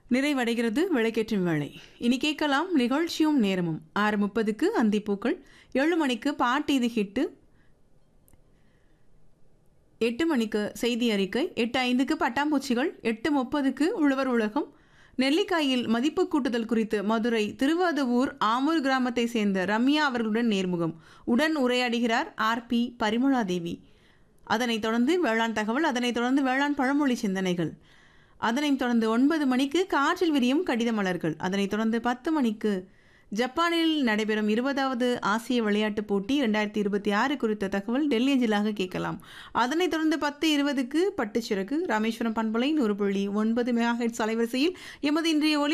நிறைவடைகிறது விளக்கேற்றும் வேளை இனி கேட்கலாம் நிகழ்ச்சியும் நேரமும் ஆறு முப்பதுக்கு அந்திப்பூக்கள் ஏழு மணிக்கு பாட்டு இது ஹிட்டு எட்டு மணிக்கு செய்தி அறிக்கை எட்டு ஐந்துக்கு பட்டாம்பூச்சிகள் எட்டு முப்பதுக்கு உழவர் உலகம் நெல்லிக்காயில் மதிப்பு கூட்டுதல் குறித்து மதுரை திருவாதவூர் ஆமூர் கிராமத்தை சேர்ந்த ரம்யா அவர்களுடன் நேர்முகம் உடன் உரையாடுகிறார் ஆர் பி பரிமளாதேவி அதனைத் தொடர்ந்து வேளாண் தகவல் அதனைத் தொடர்ந்து வேளாண் பழமொழி சிந்தனைகள் அதனைத் தொடர்ந்து ஒன்பது மணிக்கு காற்றில் விரியும் கடித மலர்கள் அதனைத் தொடர்ந்து பத்து மணிக்கு ஜப்பானில் நடைபெறும் இருபதாவது ஆசிய விளையாட்டுப் போட்டி ரெண்டாயிரத்தி இருபத்தி ஆறு குறித்த தகவல் டெல்லி அஞ்சலாக கேட்கலாம் அதனைத் தொடர்ந்து பத்து இருபதுக்கு பட்டுச்சிறகு ராமேஸ்வரம் பண்பலை நூறு புள்ளி ஒன்பது மெகா ஹெட்ஸ் அலைவரிசையில் எமது இன்றைய ஒளி